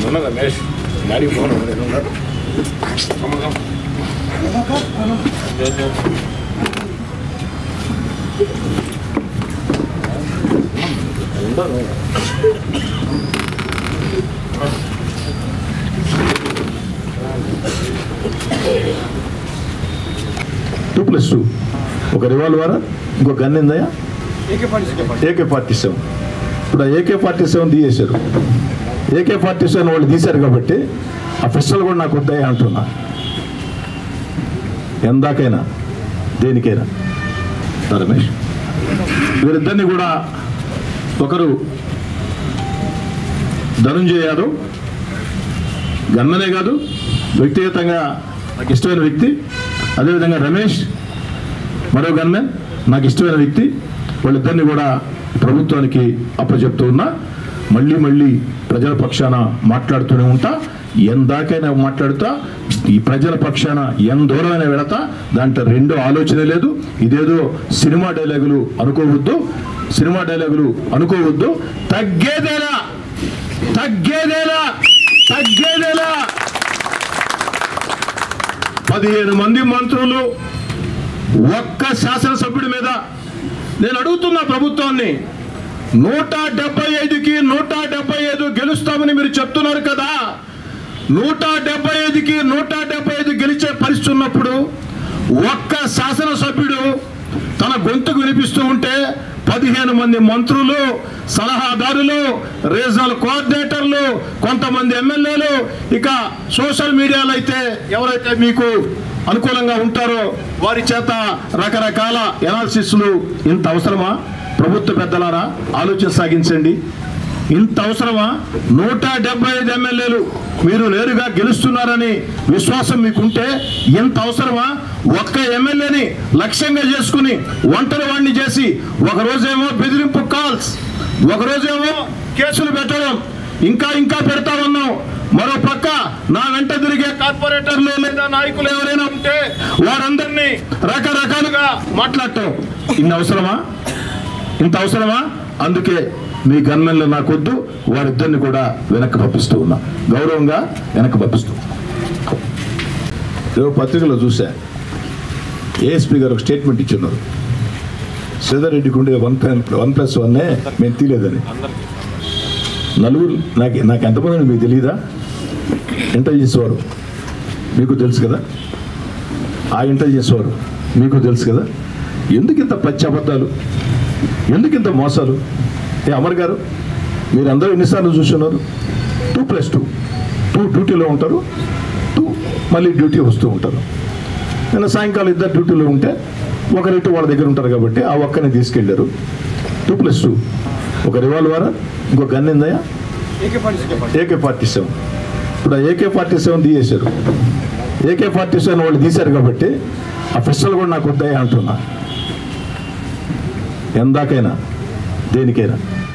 ఉన్న Ramesh daddy phone నేను ఉన్నాడు ఉండను టూ ప్లస్ టూ ఒక రివాల్వర్ ఇంకో గన్ ఏందయ్యా ఏకే ఫార్టీ సెవెన్ ఇప్పుడు ఆ ఏకే ఫార్టీ సెవెన్ తీసేశారు ఏకే ఫార్టీ సెవెన్ వాళ్ళు తీశారు కాబట్టి ఆ పిస్టల్ కూడా నాకు వద్దాయి అంటున్నా ఎందాకైనా దేనికైనా రా రమేష్ వీరిద్దరిని కూడా ఒకరు ధనుంజయ యాదవ్ గన్ననే కాదు వ్యక్తిగతంగా నాకు ఇష్టమైన వ్యక్తి అదేవిధంగా రమేష్ మరో గన్మెన్ నాకు ఇష్టమైన వ్యక్తి వాళ్ళిద్దరిని కూడా ప్రభుత్వానికి అప్పచెప్తూ ఉన్నా మళ్ళీ మళ్ళీ ప్రజల పక్షాన మాట్లాడుతూనే ఉంటా ఎందాకైనా మాట్లాడుతా ఈ ప్రజల పక్షాన ఎంత దూరమైనా వెళతా దాంట్లో రెండో ఆలోచన లేదు ఇదేదో సినిమా డైలాగులు అనుకోవద్దు సినిమా డైలాగులు అనుకోవద్దు తగ్గేదేలా తగ్గేదేలా తగ్గేదేలా పదిహేను మంది మంత్రులు ఒక్క శాసనసభ్యుడి మీద నేను అడుగుతున్నా ప్రభుత్వాన్ని నూట డెబ్బై ఐదుకి నూట డెబ్బై ఐదు గెలుస్తామని మీరు చెప్తున్నారు కదా నూట డెబ్బై ఐదుకి నూట డెబ్బై ఐదు గెలిచే పరిస్థితి ఉన్నప్పుడు ఒక్క శాసనసభ్యుడు తన గొంతుకు వినిపిస్తూ ఉంటే పదిహేను మంది మంత్రులు సలహాదారులు రీజనల్ కోఆర్డినేటర్లు కొంతమంది ఎమ్మెల్యేలు ఇక సోషల్ మీడియాలో అయితే ఎవరైతే మీకు అనుకూలంగా ఉంటారో వారి చేత రకరకాల ఎనాలిసిస్లు ఇంత అవసరమా ప్రభుత్వ పెద్దలారా ఆలోచన సాగించండి ఇంత అవసరమా నూట డెబ్బై ఐదు ఎమ్మెల్యేలు మీరు నేరుగా గెలుస్తున్నారని విశ్వాసం మీకుంటే ఇంత అవసరమా ఒక్క ఎమ్మెల్యేని లక్ష్యంగా చేసుకుని ఒంటరి వాడిని చేసి ఒక రోజేమో బెదిరింపు కాల్స్ ఒక రోజేమో కేసులు పెట్టడం ఇంకా ఇంకా పెడతా ఉన్నాం మరో పక్క నా వెంట తిరిగే కార్పొరేటర్లు లేదా నాయకులు ఎవరైనా ఉంటే వారందరినీ రకరకాలుగా మాట్లాడటం ఇన్ని అవసరమా ఇంత అవసరమా అందుకే మీ గన్మెన్లు నాకొద్దు వారిద్దరిని కూడా వెనక్కి పంపిస్తూ ఉన్నా గౌరవంగా వెనక్కి పంపిస్తూ రేపు పత్రికలో చూసా ఏఎస్పీ గారు ఒక స్టేట్మెంట్ ఇచ్చున్నారు శ్రీధర్ రెడ్డికి ఉండే వన్ వన్ ప్లస్ వన్నే మేము తీలేదని నలుగురు నాకు నాకు ఎంతమంది మీకు తెలియదా ఇంటెలిజెన్స్ వారు మీకు తెలుసు కదా ఆ ఇంటెలిజెన్స్ వారు మీకు తెలుసు కదా ఎందుకు ఇంత పచ్చి అబద్ధాలు ఎందుకు ఇంత మోసాలు ఏ అమర్ గారు మీరు అందరూ ఎన్నిసార్లు చూస్తున్నారు టూ ప్లస్ టూ టూ డ్యూటీలో ఉంటారు టూ మళ్ళీ డ్యూటీ వస్తూ ఉంటారు నిన్న సాయంకాలం ఇద్దరు డ్యూటీలో ఉంటే ఒకరిటు వాళ్ళ దగ్గర ఉంటారు కాబట్టి ఆ ఒక్కని తీసుకెళ్ళారు టూ ప్లస్ టూ ఒక రివాల్వర్ ఇంకో గన్ ఏందయ్యా ఏకే ఫార్టీ సెవెన్ ఇప్పుడు ఆ ఏకే ఫార్టీ సెవెన్ తీసేశారు ఏకే ఫార్టీ సెవెన్ వాళ్ళు తీశారు కాబట్టి ఆ పిస్టల్ కూడా నాకు వద్దాయి అంటున్నా ఎందాకైనా దేనికైనా